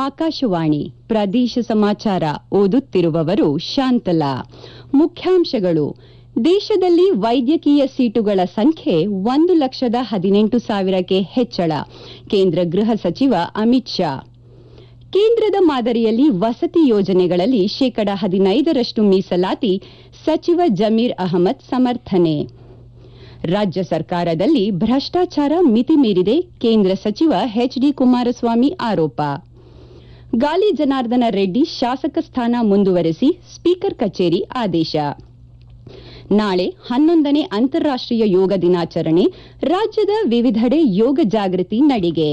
ಆಕಾಶವಾಣಿ ಪ್ರದೇಶ ಸಮಾಚಾರ ಓದುತ್ತಿರುವವರು ಶಾಂತಲಾ ಮುಖ್ಯಾಂಶಗಳು ದೇಶದಲ್ಲಿ ವೈದ್ಯಕೀಯ ಸೀಟುಗಳ ಸಂಖ್ಯೆ ಒಂದು ಲಕ್ಷದ ಹದಿನೆಂಟು ಸಾವಿರಕ್ಕೆ ಹೆಚ್ಚಳ ಕೇಂದ್ರ ಗೃಹ ಸಚಿವ ಅಮಿತ್ ಶಾ ಕೇಂದ್ರದ ಮಾದರಿಯಲ್ಲಿ ವಸತಿ ಯೋಜನೆಗಳಲ್ಲಿ ಶೇಕಡ ಹದಿನೈದರಷ್ಟು ಮೀಸಲಾತಿ ಸಚಿವ ಜಮೀರ್ ಅಹಮದ್ ಸಮರ್ಥನೆ ರಾಜ್ಯ ಸರ್ಕಾರದಲ್ಲಿ ಭ್ರಷ್ಟಾಚಾರ ಮಿತಿ ಮೀರಿದೆ ಕೇಂದ್ರ ಸಚಿವ ಎಚ್ಡಿ ಕುಮಾರಸ್ವಾಮಿ ಆರೋಪ ಗಾಲಿ ಜನಾರ್ದನ ರೆಡ್ಡಿ ಶಾಸಕ ಸ್ಥಾನ ಮುಂದುವರೆಸಿ ಸ್ಪೀಕರ್ ಕಚೇರಿ ಆದೇಶ ನಾಳೆ ಹನ್ನೊಂದನೇ ಅಂತಾರಾಷ್ಟೀಯ ಯೋಗ ದಿನಾಚರಣೆ ರಾಜ್ಯದ ವಿವಿಧೆಡೆ ಯೋಗ ಜಾಗೃತಿ ನಡಿಗೆ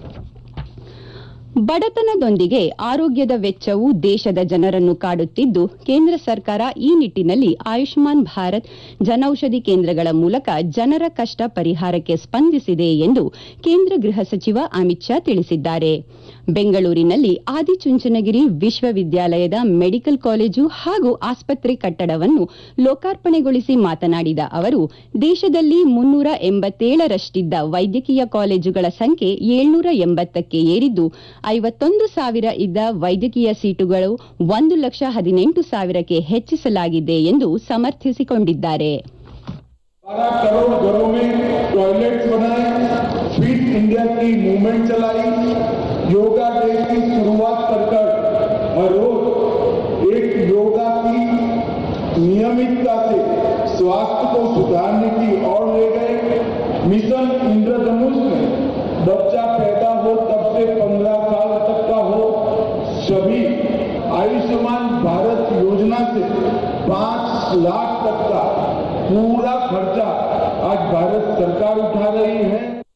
ಬಡತನದೊಂದಿಗೆ ಆರೋಗ್ಯದ ವೆಚ್ಚವು ದೇಶದ ಜನರನ್ನು ಕಾಡುತ್ತಿದ್ದು ಕೇಂದ್ರ ಸರ್ಕಾರ ಈ ನಿಟ್ಟಿನಲ್ಲಿ ಆಯುಷ್ಮಾನ್ ಭಾರತ್ ಜನೌಷಧಿ ಕೇಂದ್ರಗಳ ಮೂಲಕ ಜನರ ಕಷ್ಟ ಪರಿಹಾರಕ್ಕೆ ಸ್ಪಂದಿಸಿದೆ ಎಂದು ಕೇಂದ್ರ ಗೃಹ ಸಚಿವ ಅಮಿತ್ ಶಾ ತಿಳಿಸಿದ್ದಾರೆ ಬೆಂಗಳೂರಿನಲ್ಲಿ ಆದಿಚುಂಚನಗಿರಿ ವಿಶ್ವವಿದ್ಯಾಲಯದ ಮೆಡಿಕಲ್ ಕಾಲೇಜು ಹಾಗೂ ಆಸ್ಪತ್ರೆ ಕಟ್ಟಡವನ್ನು ಲೋಕಾರ್ಪಣೆಗೊಳಿಸಿ ಮಾತನಾಡಿದ ಅವರು ದೇಶದಲ್ಲಿ ಮುನ್ನೂರ ಎಂಬತ್ತೇಳರಷ್ಟಿದ್ದ ವೈದ್ಯಕೀಯ ಕಾಲೇಜುಗಳ ಸಂಖ್ಯೆ ಏಳ್ನೂರ ಎಂಬತ್ತಕ್ಕೆ ಏರಿದ್ದು ಐವತ್ತೊಂದು ಸಾವಿರ ಇದ್ದ ವೈದ್ಯಕೀಯ ಸೀಟುಗಳು ಒಂದು ಲಕ್ಷ ಹದಿನೆಂಟು ಸಾವಿರಕ್ಕೆ ಹೆಚ್ಚಿಸಲಾಗಿದೆ ಎಂದು ಸಮರ್ಥಿಸಿಕೊಂಡಿದ್ದಾರೆ बारह करोड़ घरों में टॉयलेट्स बनाए फिट इंडिया की मूवमेंट चलाई योगा डे की शुरुआत कर कर हर रोज एक योगा की नियमितता से स्वास्थ्य को सुधारने की ओर ले गए मिशन इंद्रधनुष में बच्चा पैदा हो तब से पंद्रह साल तक का हो सभी आयुष्मान भारत योजना से पांच लाख तक का पूरा खर्चा आज भारत सरकार उठा रही है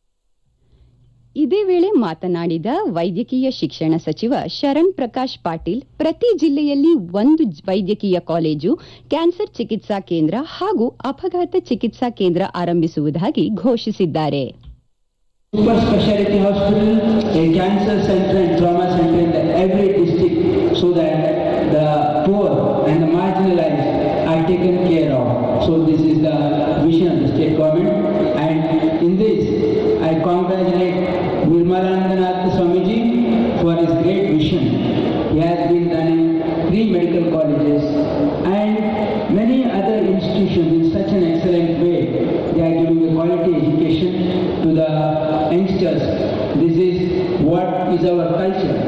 ಇದೇ ವೇಳೆ ಮಾತನಾಡಿದ ವೈದ್ಯಕೀಯ ಶಿಕ್ಷಣ ಸಚಿವ ಶರಣ್ ಪ್ರಕಾಶ್ ಪಾಟೀಲ್ ಪ್ರತಿ ಜಿಲ್ಲೆಯಲ್ಲಿ ಒಂದು ವೈದ್ಯಕೀಯ ಕಾಲೇಜು ಕ್ಯಾನ್ಸರ್ ಚಿಕಿತ್ಸಾ ಕೇಂದ್ರ ಹಾಗೂ ಅಪಘಾತ ಚಿಕಿತ್ಸಾ ಕೇಂದ್ರ ಆರಂಭಿಸುವುದಾಗಿ ಘೋಷಿಸಿದ್ದಾರೆ super specialty hospital, a cancer center and trauma center in the every district so that the poor and the marginalized are taken care of. So this is the vision of the state government and in this I congratulate Nirmalanandanath Swamiji for his great vision. He has been running three medical colleges and many other institutions in such an excellent way. They are giving a quality education to the youngsters. This is what is our culture.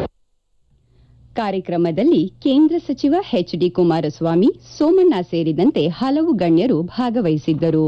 ಕಾರ್ಯಕ್ರಮದಲ್ಲಿ ಕೇಂದ್ರ ಸಚಿವ H D Kumaraswamy Somanna ಸೇರಿದಂತೆ ಹಲವು ಗಣ್ಯರು ಭಾಗವಹಿಸಿದ್ದರು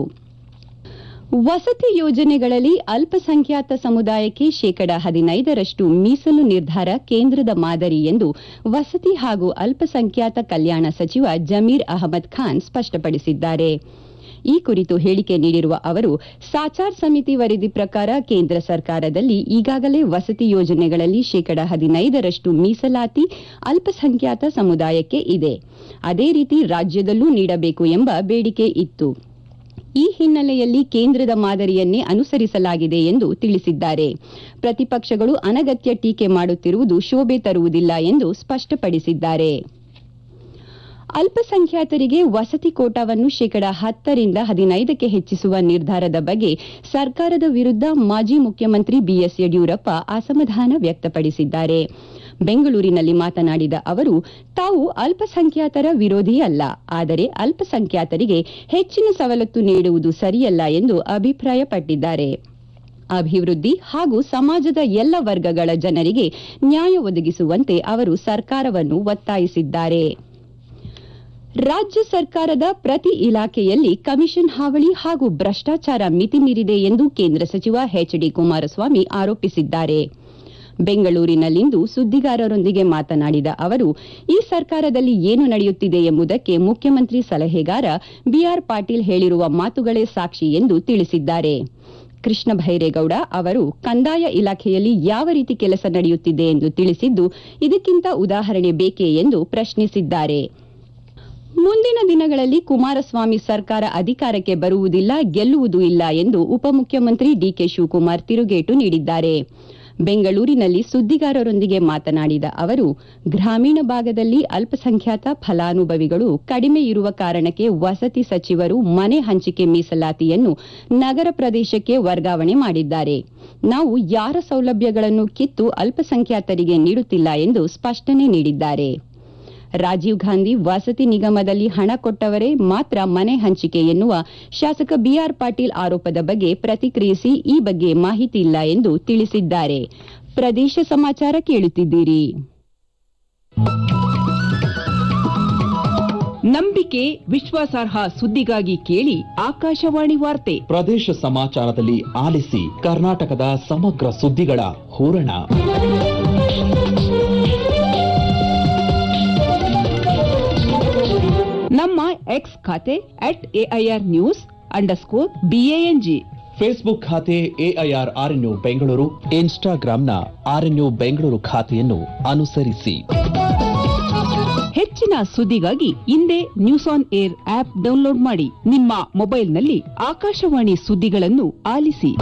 ವಸತಿ ಯೋಜನೆಗಳಲ್ಲಿ ಅಲ್ಪಸಂಖ್ಯಾತ ಸಮುದಾಯಕ್ಕೆ ಶೇಕಡ ಹದಿನೈದರಷ್ಟು ಮೀಸಲು ನಿರ್ಧಾರ ಕೇಂದ್ರದ ಮಾದರಿ ಎಂದು ವಸತಿ ಹಾಗೂ ಅಲ್ಪಸಂಖ್ಯಾತ ಕಲ್ಯಾಣ ಸಚಿವ ಜಮೀರ್ ಅಹಮದ್ ಖಾನ್ ಸ್ಪಷ್ಟಪಡಿಸಿದ್ದಾರೆ ಈ ಕುರಿತು ಹೇಳಿಕೆ ನೀಡಿರುವ ಅವರು ಸಾಚಾರ್ ಸಮಿತಿ ವರದಿ ಪ್ರಕಾರ ಕೇಂದ್ರ ಸರ್ಕಾರದಲ್ಲಿ ಈಗಾಗಲೇ ವಸತಿ ಯೋಜನೆಗಳಲ್ಲಿ ಶೇಕಡ ಹದಿನೈದರಷ್ಟು ಮೀಸಲಾತಿ ಅಲ್ಪಸಂಖ್ಯಾತ ಸಮುದಾಯಕ್ಕೆ ಇದೆ ಅದೇ ರೀತಿ ರಾಜ್ಯದಲ್ಲೂ ನೀಡಬೇಕು ಎಂಬ ಬೇಡಿಕೆ ಇತ್ತು ಈ ಹಿನ್ನೆಲೆಯಲ್ಲಿ ಕೇಂದ್ರದ ಮಾದರಿಯನ್ನೇ ಅನುಸರಿಸಲಾಗಿದೆ ಎಂದು ತಿಳಿಸಿದ್ದಾರೆ ಪ್ರತಿಪಕ್ಷಗಳು ಅನಗತ್ಯ ಟೀಕೆ ಮಾಡುತ್ತಿರುವುದು ಶೋಭೆ ತರುವುದಿಲ್ಲ ಎಂದು ಸ್ಪಷ್ಟಪಡಿಸಿದ್ದಾರೆ ಅಲ್ಪಸಂಖ್ಯಾತರಿಗೆ ವಸತಿ ಕೋಟಾವನ್ನು ಶೇಕಡ ಹತ್ತರಿಂದ ಹದಿನೈದಕ್ಕೆ ಹೆಚ್ಚಿಸುವ ನಿರ್ಧಾರದ ಬಗ್ಗೆ ಸರ್ಕಾರದ ವಿರುದ್ಧ ಮಾಜಿ ಮುಖ್ಯಮಂತ್ರಿ ಬಿಎಸ್ ಯಡಿಯೂರಪ್ಪ ಅಸಮಾಧಾನ ವ್ಯಕ್ತಪಡಿಸಿದ್ದಾರೆ ಬೆಂಗಳೂರಿನಲ್ಲಿ ಮಾತನಾಡಿದ ಅವರು ತಾವು ಅಲ್ಪಸಂಖ್ಯಾತರ ವಿರೋಧಿ ಅಲ್ಲ ಆದರೆ ಅಲ್ಪಸಂಖ್ಯಾತರಿಗೆ ಹೆಚ್ಚಿನ ಸವಲತ್ತು ನೀಡುವುದು ಸರಿಯಲ್ಲ ಎಂದು ಅಭಿಪ್ರಾಯಪಟ್ಟಿದ್ದಾರೆ ಅಭಿವೃದ್ಧಿ ಹಾಗೂ ಸಮಾಜದ ಎಲ್ಲ ವರ್ಗಗಳ ಜನರಿಗೆ ನ್ಯಾಯ ಒದಗಿಸುವಂತೆ ಅವರು ಸರ್ಕಾರವನ್ನು ಒತ್ತಾಯಿಸಿದ್ದಾರೆ ರಾಜ್ಯ ಸರ್ಕಾರದ ಪ್ರತಿ ಇಲಾಖೆಯಲ್ಲಿ ಕಮಿಷನ್ ಹಾವಳಿ ಹಾಗೂ ಭ್ರಷ್ಟಾಚಾರ ಮಿತಿ ಮೀರಿದೆ ಎಂದು ಕೇಂದ್ರ ಸಚಿವ ಎಚ್ ಡಿ ಕುಮಾರಸ್ವಾಮಿ ಆರೋಪಿಸಿದ್ದಾರೆ ಬೆಂಗಳೂರಿನಲ್ಲಿಂದು ಸುದ್ದಿಗಾರರೊಂದಿಗೆ ಮಾತನಾಡಿದ ಅವರು ಈ ಸರ್ಕಾರದಲ್ಲಿ ಏನು ನಡೆಯುತ್ತಿದೆ ಎಂಬುದಕ್ಕೆ ಮುಖ್ಯಮಂತ್ರಿ ಸಲಹೆಗಾರ ಬಿಆರ್ ಪಾಟೀಲ್ ಹೇಳಿರುವ ಮಾತುಗಳೇ ಸಾಕ್ಷಿ ಎಂದು ತಿಳಿಸಿದ್ದಾರೆ ಕೃಷ್ಣ ಭೈರೇಗೌಡ ಅವರು ಕಂದಾಯ ಇಲಾಖೆಯಲ್ಲಿ ಯಾವ ರೀತಿ ಕೆಲಸ ನಡೆಯುತ್ತಿದೆ ಎಂದು ತಿಳಿಸಿದ್ದು ಇದಕ್ಕಿಂತ ಉದಾಹರಣೆ ಬೇಕೇ ಎಂದು ಪ್ರಶ್ನಿಸಿದ್ದಾರೆ ಮುಂದಿನ ದಿನಗಳಲ್ಲಿ ಕುಮಾರಸ್ವಾಮಿ ಸರ್ಕಾರ ಅಧಿಕಾರಕ್ಕೆ ಬರುವುದಿಲ್ಲ ಗೆಲ್ಲುವುದೂ ಇಲ್ಲ ಎಂದು ಉಪಮುಖ್ಯಮಂತ್ರಿ ಡಿಕೆ ಶಿವಕುಮಾರ್ ತಿರುಗೇಟು ನೀಡಿದ್ದಾರೆ ಬೆಂಗಳೂರಿನಲ್ಲಿ ಸುದ್ದಿಗಾರರೊಂದಿಗೆ ಮಾತನಾಡಿದ ಅವರು ಗ್ರಾಮೀಣ ಭಾಗದಲ್ಲಿ ಅಲ್ಪಸಂಖ್ಯಾತ ಫಲಾನುಭವಿಗಳು ಕಡಿಮೆ ಇರುವ ಕಾರಣಕ್ಕೆ ವಸತಿ ಸಚಿವರು ಮನೆ ಹಂಚಿಕೆ ಮೀಸಲಾತಿಯನ್ನು ನಗರ ಪ್ರದೇಶಕ್ಕೆ ವರ್ಗಾವಣೆ ಮಾಡಿದ್ದಾರೆ ನಾವು ಯಾರ ಸೌಲಭ್ಯಗಳನ್ನು ಕಿತ್ತು ಅಲ್ಪಸಂಖ್ಯಾತರಿಗೆ ನೀಡುತ್ತಿಲ್ಲ ಎಂದು ಸ್ಪಷ್ಟನೆ ನೀಡಿದ್ದಾರೆ ರಾಜೀವ್ ಗಾಂಧಿ ವಸತಿ ನಿಗಮದಲ್ಲಿ ಹಣ ಕೊಟ್ಟವರೇ ಮಾತ್ರ ಮನೆ ಹಂಚಿಕೆ ಎನ್ನುವ ಶಾಸಕ ಬಿಆರ್ ಪಾಟೀಲ್ ಆರೋಪದ ಬಗ್ಗೆ ಪ್ರತಿಕ್ರಿಯಿಸಿ ಈ ಬಗ್ಗೆ ಮಾಹಿತಿ ಇಲ್ಲ ಎಂದು ತಿಳಿಸಿದ್ದಾರೆ ಪ್ರದೇಶ ಸಮಾಚಾರ ಕೇಳುತ್ತಿದ್ದೀರಿ ನಂಬಿಕೆ ವಿಶ್ವಾಸಾರ್ಹ ಸುದ್ದಿಗಾಗಿ ಕೇಳಿ ಆಕಾಶವಾಣಿ ವಾರ್ತೆ ಪ್ರದೇಶ ಸಮಾಚಾರದಲ್ಲಿ ಆಲಿಸಿ ಕರ್ನಾಟಕದ ಸಮಗ್ರ ಸುದ್ದಿಗಳ ಹೂರಣ ನಮ್ಮ ಎಕ್ಸ್ ಖಾತೆ at AIR news underscore BANG Facebook ಖಾತೆ ಎಐಆರ್ ಆರ್ಎನ್ಯು ಬೆಂಗಳೂರು ಇನ್ಸ್ಟಾಗ್ರಾಂನ ಆರ್ಎನ್ಯು ಬೆಂಗಳೂರು ಖಾತೆಯನ್ನು ಅನುಸರಿಸಿ ಹೆಚ್ಚಿನ ಸುದ್ದಿಗಾಗಿ ಹಿಂದೆ news on air app download ಮಾಡಿ ನಿಮ್ಮ ಮೊಬೈಲ್ನಲ್ಲಿ ಆಕಾಶವಾಣಿ ಸುದ್ದಿಗಳನ್ನು ಆಲಿಸಿ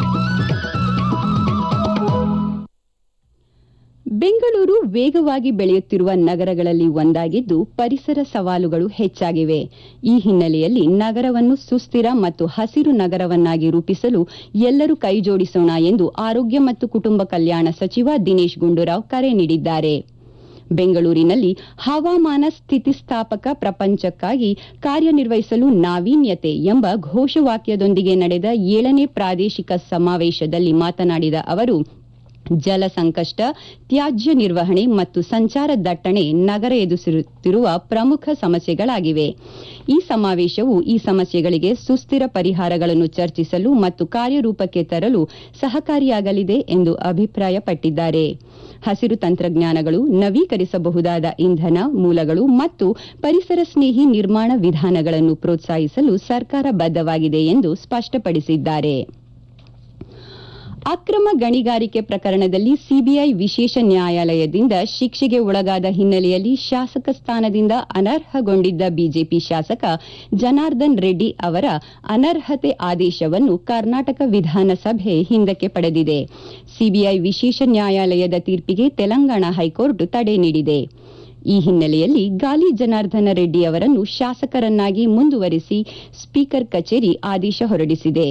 ಬೆಂಗಳೂರು ವೇಗವಾಗಿ ಬೆಳೆಯುತ್ತಿರುವ ನಗರಗಳಲ್ಲಿ ಒಂದಾಗಿದ್ದು ಪರಿಸರ ಸವಾಲುಗಳು ಹೆಚ್ಚಾಗಿವೆ ಈ ಹಿನ್ನೆಲೆಯಲ್ಲಿ ನಗರವನ್ನು ಸುಸ್ಥಿರ ಮತ್ತು ಹಸಿರು ನಗರವನ್ನಾಗಿ ರೂಪಿಸಲು ಎಲ್ಲರೂ ಕೈಜೋಡಿಸೋಣ ಎಂದು ಆರೋಗ್ಯ ಮತ್ತು ಕುಟುಂಬ ಕಲ್ಯಾಣ ಸಚಿವ ದಿನೇಶ್ ಗುಂಡೂರಾವ್ ಕರೆ ನೀಡಿದ್ದಾರೆ ಬೆಂಗಳೂರಿನಲ್ಲಿ ಹವಾಮಾನ ಸ್ಥಿತಿಸ್ಥಾಪಕ ಪ್ರಪಂಚಕ್ಕಾಗಿ ಕಾರ್ಯನಿರ್ವಹಿಸಲು ನಾವೀನ್ಯತೆ ಎಂಬ ಘೋಷವಾಕ್ಯದೊಂದಿಗೆ ನಡೆದ ಏಳನೇ ಪ್ರಾದೇಶಿಕ ಸಮಾವೇಶದಲ್ಲಿ ಮಾತನಾಡಿದ ಅವರು ಜಲ ಸಂಕಷ್ಟ ತ್ಯಾಜ್ಯ ನಿರ್ವಹಣೆ ಮತ್ತು ಸಂಚಾರ ದಟ್ಟಣೆ ನಗರ ಎದುರಿಸುತ್ತಿರುವ ಪ್ರಮುಖ ಸಮಸ್ಯೆಗಳಾಗಿವೆ ಈ ಸಮಾವೇಶವು ಈ ಸಮಸ್ಯೆಗಳಿಗೆ ಸುಸ್ಥಿರ ಪರಿಹಾರಗಳನ್ನು ಚರ್ಚಿಸಲು ಮತ್ತು ಕಾರ್ಯರೂಪಕ್ಕೆ ತರಲು ಸಹಕಾರಿಯಾಗಲಿದೆ ಎಂದು ಅಭಿಪ್ರಾಯಪಟ್ಟಿದ್ದಾರೆ ಹಸಿರು ತಂತ್ರಜ್ಞಾನಗಳು ನವೀಕರಿಸಬಹುದಾದ ಇಂಧನ ಮೂಲಗಳು ಮತ್ತು ಪರಿಸರ ಸ್ನೇಹಿ ನಿರ್ಮಾಣ ವಿಧಾನಗಳನ್ನು ಪ್ರೋತ್ಸಾಹಿಸಲು ಸರ್ಕಾರ ಬದ್ಧವಾಗಿದೆ ಎಂದು ಸ್ಪಷ್ಟಪಡಿಸಿದ್ದಾರೆ ಅಕ್ರಮ ಗಣಿಗಾರಿಕೆ ಪ್ರಕರಣದಲ್ಲಿ ಸಿಬಿಐ ವಿಶೇಷ ನ್ಯಾಯಾಲಯದಿಂದ ಶಿಕ್ಷೆಗೆ ಒಳಗಾದ ಹಿನ್ನೆಲೆಯಲ್ಲಿ ಶಾಸಕ ಸ್ಥಾನದಿಂದ ಅನರ್ಹಗೊಂಡಿದ್ದ ಬಿಜೆಪಿ ಶಾಸಕ ಜನಾರ್ದನ್ ರೆಡ್ಡಿ ಅವರ ಅನರ್ಹತೆ ಆದೇಶವನ್ನು ಕರ್ನಾಟಕ ವಿಧಾನಸಭೆ ಹಿಂದಕ್ಕೆ ಪಡೆದಿದೆ ಸಿಬಿಐ ವಿಶೇಷ ನ್ಯಾಯಾಲಯದ ತೀರ್ಪಿಗೆ ತೆಲಂಗಾಣ ಹೈಕೋರ್ಟ್ ತಡೆ ನೀಡಿದೆ ಈ ಹಿನ್ನೆಲೆಯಲ್ಲಿ ಗಾಲಿ ಜನಾರ್ದನ ರೆಡ್ಡಿ ಅವರನ್ನು ಶಾಸಕರನ್ನಾಗಿ ಮುಂದುವರಿಸಿ ಸ್ಪೀಕರ್ ಕಚೇರಿ ಆದೇಶ ಹೊರಡಿಸಿದೆ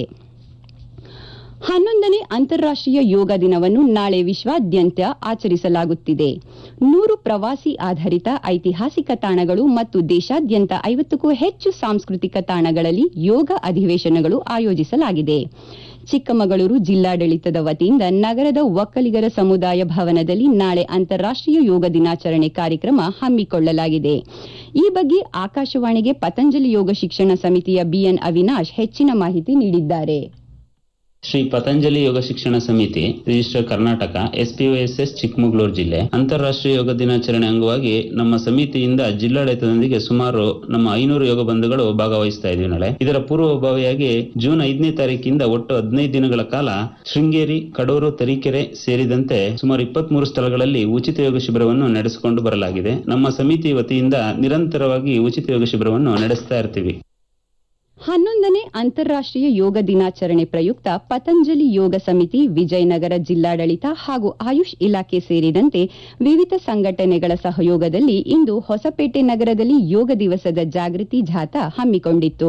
ಹನ್ನೊಂದನೇ ಅಂತಾರಾಷ್ಟೀಯ ಯೋಗ ದಿನವನ್ನು ನಾಳೆ ವಿಶ್ವಾದ್ಯಂತ ಆಚರಿಸಲಾಗುತ್ತಿದೆ ನೂರು ಪ್ರವಾಸಿ ಆಧಾರಿತ ಐತಿಹಾಸಿಕ ತಾಣಗಳು ಮತ್ತು ದೇಶಾದ್ಯಂತ ಐವತ್ತಕ್ಕೂ ಹೆಚ್ಚು ಸಾಂಸ್ಕೃತಿಕ ತಾಣಗಳಲ್ಲಿ ಯೋಗ ಅಧಿವೇಶನಗಳು ಆಯೋಜಿಸಲಾಗಿದೆ ಚಿಕ್ಕಮಗಳೂರು ಜಿಲ್ಲಾಡಳಿತದ ವತಿಯಿಂದ ನಗರದ ಒಕ್ಕಲಿಗರ ಸಮುದಾಯ ಭವನದಲ್ಲಿ ನಾಳೆ ಅಂತಾರಾಷ್ಟೀಯ ಯೋಗ ದಿನಾಚರಣೆ ಕಾರ್ಯಕ್ರಮ ಹಮ್ಮಿಕೊಳ್ಳಲಾಗಿದೆ ಈ ಬಗ್ಗೆ ಆಕಾಶವಾಣಿಗೆ ಪತಂಜಲಿ ಯೋಗ ಶಿಕ್ಷಣ ಸಮಿತಿಯ ಬಿಎನ್ ಅವಿನಾಶ್ ಹೆಚ್ಚಿನ ಮಾಹಿತಿ ನೀಡಿದ್ದಾರೆ ಶ್ರೀ ಪತಂಜಲಿ ಯೋಗ ಶಿಕ್ಷಣ ಸಮಿತಿ ರಿಜಿಸ್ಟರ್ ಕರ್ನಾಟಕ ಎಸ್ಪಿಒಎಸ್ಎಸ್ ಚಿಕ್ಕಮಗಳೂರು ಜಿಲ್ಲೆ ಅಂತಾರಾಷ್ಟ್ರೀಯ ಯೋಗ ದಿನಾಚರಣೆ ಅಂಗವಾಗಿ ನಮ್ಮ ಸಮಿತಿಯಿಂದ ಜಿಲ್ಲಾಡಳಿತದೊಂದಿಗೆ ಸುಮಾರು ನಮ್ಮ ಐನೂರು ಯೋಗ ಬಂಧುಗಳು ಭಾಗವಹಿಸ್ತಾ ಇದ್ವಿ ನಾಳೆ ಇದರ ಪೂರ್ವಭಾವಿಯಾಗಿ ಜೂನ್ ಐದನೇ ತಾರೀಕಿಂದ ಒಟ್ಟು ಹದಿನೈದು ದಿನಗಳ ಕಾಲ ಶೃಂಗೇರಿ ಕಡೂರು ತರೀಕೆರೆ ಸೇರಿದಂತೆ ಸುಮಾರು ಇಪ್ಪತ್ತ್ ಮೂರು ಸ್ಥಳಗಳಲ್ಲಿ ಉಚಿತ ಯೋಗ ಶಿಬಿರವನ್ನು ನಡೆಸಿಕೊಂಡು ಬರಲಾಗಿದೆ ನಮ್ಮ ಸಮಿತಿ ವತಿಯಿಂದ ನಿರಂತರವಾಗಿ ಉಚಿತ ಯೋಗ ಶಿಬಿರವನ್ನು ನಡೆಸ್ತಾ ಇರ್ತೀವಿ ಹನ್ನೊಂದನೇ ಅಂತಾರಾಷ್ಟೀಯ ಯೋಗ ದಿನಾಚರಣೆ ಪ್ರಯುಕ್ತ ಪತಂಜಲಿ ಯೋಗ ಸಮಿತಿ ವಿಜಯನಗರ ಜಿಲ್ಲಾಡಳಿತ ಹಾಗೂ ಆಯುಷ್ ಇಲಾಖೆ ಸೇರಿದಂತೆ ವಿವಿಧ ಸಂಘಟನೆಗಳ ಸಹಯೋಗದಲ್ಲಿ ಇಂದು ಹೊಸಪೇಟೆ ನಗರದಲ್ಲಿ ಯೋಗ ದಿವಸದ ಜಾಗೃತಿ ಜಾಥಾ ಹಮ್ಮಿಕೊಂಡಿತ್ತು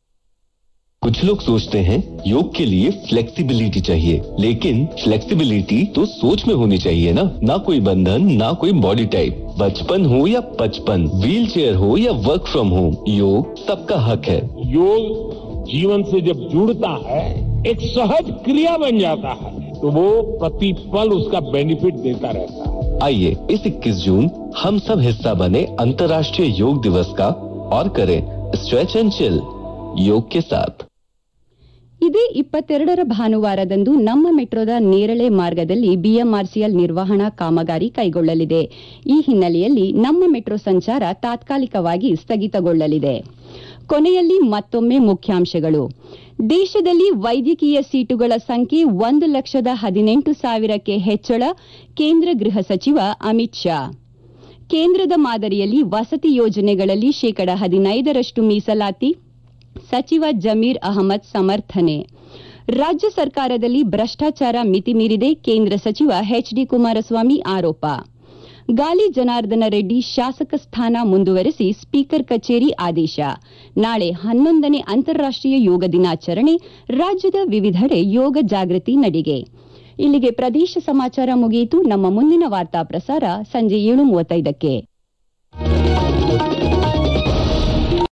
कुछ लोग सोचते हैं योग के लिए फ्लेक्सिबिलिटी चाहिए लेकिन फ्लेक्सिबिलिटी तो सोच में होनी चाहिए ना ना कोई बंधन ना कोई बॉडी टाइप बचपन हो या पचपन व्हील चेयर हो या वर्क फ्रॉम होम योग सबका हक है योग जीवन से जब जुड़ता है एक सहज क्रिया बन जाता है तो वो प्रतिपल उसका बेनिफिट देता रहता है आइए इस 21 जून हम सब हिस्सा बने अंतर्राष्ट्रीय योग दिवस का और करें स्ट्रेच एंड चिल योग के साथ ಇದೇ ಇಪ್ಪತ್ತೆರಡರ ಭಾನುವಾರದಂದು ನಮ್ಮ ಮೆಟ್ರೋದ ನೇರಳೆ ಮಾರ್ಗದಲ್ಲಿ ಬಿಎಂಆರ್ಸಿಎಲ್ ನಿರ್ವಹಣಾ ಕಾಮಗಾರಿ ಕೈಗೊಳ್ಳಲಿದೆ ಈ ಹಿನ್ನೆಲೆಯಲ್ಲಿ ನಮ್ಮ ಮೆಟ್ರೋ ಸಂಚಾರ ತಾತ್ಕಾಲಿಕವಾಗಿ ಸ್ಥಗಿತಗೊಳ್ಳಲಿದೆ ಕೊನೆಯಲ್ಲಿ ಮತ್ತೊಮ್ಮೆ ಮುಖ್ಯಾಂಶಗಳು ದೇಶದಲ್ಲಿ ವೈದ್ಯಕೀಯ ಸೀಟುಗಳ ಸಂಖ್ಯೆ ಒಂದು ಲಕ್ಷದ ಹದಿನೆಂಟು ಸಾವಿರಕ್ಕೆ ಹೆಚ್ಚಳ ಕೇಂದ್ರ ಗೃಹ ಸಚಿವ ಅಮಿತ್ ಶಾ ಕೇಂದ್ರದ ಮಾದರಿಯಲ್ಲಿ ವಸತಿ ಯೋಜನೆಗಳಲ್ಲಿ ಶೇಕಡ ಹದಿನೈದರಷ್ಟು ಮೀಸಲಾತಿ ಸಚಿವ ಜಮೀರ್ ಅಹಮದ್ ಸಮರ್ಥನೆ ರಾಜ್ಯ ಸರ್ಕಾರದಲ್ಲಿ ಭ್ರಷ್ಟಾಚಾರ ಮಿತಿ ಮೀರಿದೆ ಕೇಂದ್ರ ಸಚಿವ ಎಚ್ಡಿ ಕುಮಾರಸ್ವಾಮಿ ಆರೋಪ ಗಾಲಿ ಜನಾರ್ದನ ರೆಡ್ಡಿ ಶಾಸಕ ಸ್ಥಾನ ಮುಂದುವರೆಸಿ ಸ್ಪೀಕರ್ ಕಚೇರಿ ಆದೇಶ ನಾಳೆ ಹನ್ನೊಂದನೇ ಅಂತಾರಾಷ್ಟೀಯ ಯೋಗ ದಿನಾಚರಣೆ ರಾಜ್ಯದ ವಿವಿಧೆಡೆ ಯೋಗ ಜಾಗೃತಿ ನಡಿಗೆ ಇಲ್ಲಿಗೆ ಪ್ರದೇಶ ಸಮಾಚಾರ ಮುಗಿಯಿತು ನಮ್ಮ ಮುಂದಿನ ವಾರ್ತಾ ಪ್ರಸಾರ ಸಂಜೆ ಏಳು ಮೂವತ್ತೈದಕ್ಕೆ